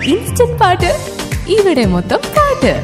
instant പാട്ട് ഇവിടെ മൊത്തം പാട്ട്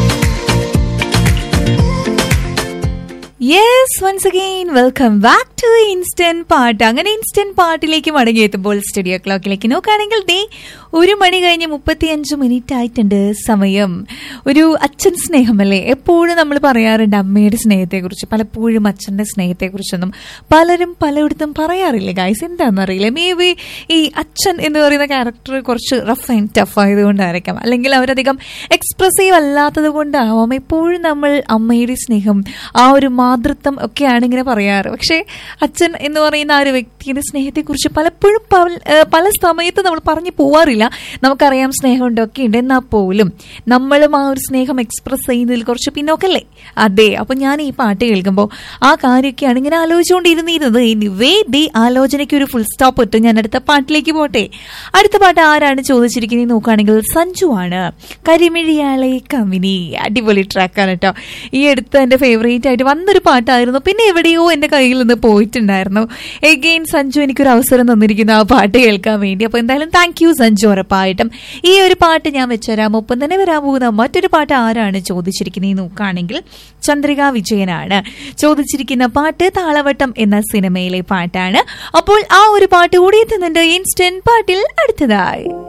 yes once again welcome back to instant പാട്ട് അങ്ങനെ ഇൻസ്റ്റന്റ് പാട്ടിലേക്ക് മടങ്ങിയെത്തുമ്പോൾ സ്റ്റുഡിയോ ക്ലോക്കിലേക്ക് നോക്കുകയാണെങ്കിൽ ദേ ഒരു മണി കഴിഞ്ഞ് മുപ്പത്തിയഞ്ച് മിനിറ്റ് ആയിട്ടുണ്ട് സമയം ഒരു അച്ഛൻ സ്നേഹമല്ലേ എപ്പോഴും നമ്മൾ പറയാറുണ്ട് അമ്മയുടെ സ്നേഹത്തെക്കുറിച്ച് പലപ്പോഴും അച്ഛൻ്റെ സ്നേഹത്തെക്കുറിച്ചൊന്നും പലരും പലയിടത്തും പറയാറില്ല ഗൈസ് എന്താണെന്നറിയില്ല മേ ബി ഈ അച്ഛൻ എന്ന് പറയുന്ന ക്യാരക്ടർ കുറച്ച് റഫ് ആൻഡ് ടഫ് ആയതുകൊണ്ടായിരിക്കാം അല്ലെങ്കിൽ അവരധികം എക്സ്പ്രസീവ് അല്ലാത്തത് കൊണ്ടാവാം എപ്പോഴും നമ്മൾ അമ്മയുടെ സ്നേഹം ആ ഒരു മാതൃത്വം ഒക്കെയാണ് ഇങ്ങനെ പറയാറ് പക്ഷേ അച്ഛൻ എന്ന് പറയുന്ന ആ ഒരു വ്യക്തിയുടെ സ്നേഹത്തെക്കുറിച്ച് പലപ്പോഴും പല- ഏഹ് പല സമയത്ത് നമ്മൾ പറഞ്ഞു പോവാറില്ല നമുക്കറിയാം സ്നേഹമുണ്ട് ഒക്കെ ഉണ്ട് എന്നാൽ പോലും നമ്മളും ആ ഒരു സ്നേഹം എക്സ്പ്രസ് ചെയ്യുന്നതിൽ കുറച്ച് പിന്നോക്കല്ലേ അതെ അപ്പൊ ഞാൻ ഈ പാട്ട് കേൾക്കുമ്പോൾ ആ കാര്യമൊക്കെയാണ് ഇങ്ങനെ ആലോചിച്ചുകൊണ്ടിരുന്നിരുന്നത് എനിവേ ദേ ആലോചനയ്ക്ക് ഒരു ഫുൾ സ്റ്റോപ്പ് ഇട്ട് ഞാൻ അടുത്ത പാട്ടിലേക്ക് പോട്ടെ അടുത്ത പാട്ട് ആരാണ് ചോദിച്ചിരിക്കുന്നത് നോക്കുകയാണെങ്കിൽ സഞ്ജു ആണ് കരിമിഴിയാളെ കമിനി അടിപൊളി ട്രാക്കാണ് കേട്ടോ ഈ അടുത്ത് എൻ്റെ ഫേവറേറ്റ് ആയിട്ട് വന്നൊരു പാട്ടായിരുന്നു പിന്നെ എവിടെയോ എൻ്റെ കയ്യിൽ നിന്ന് പോയിട്ടുണ്ടായിരുന്നു എഗെയിൻ സഞ്ജു എനിക്കൊരു അവസരം തന്നിരിക്കുന്നു ആ പാട്ട് കേൾക്കാൻ വേണ്ടി അപ്പോൾ എന്തായാലും താങ്ക് യു സഞ്ജു ഉറപ്പായിട്ടും ഈ ഒരു പാട്ട് ഞാൻ വെച്ചുതരാം ഒപ്പം തന്നെ വരാൻ പോകുന്ന മറ്റൊരു പാട്ട് ആരാണ് ചോദിച്ചിരിക്കുന്നത് നോക്കുകയാണെങ്കിൽ ചന്ദ്രിക വിജയനാണ് ചോദിച്ചിരിക്കുന്ന പാട്ട് താളവട്ടം എന്ന സിനിമയിലെ പാട്ടാണ് അപ്പോൾ ആ ഒരു പാട്ട് കൂടി എത്തുന്നുണ്ട് ഇൻസ്റ്റന്റ് പാട്ടിൽ അടുത്തതായി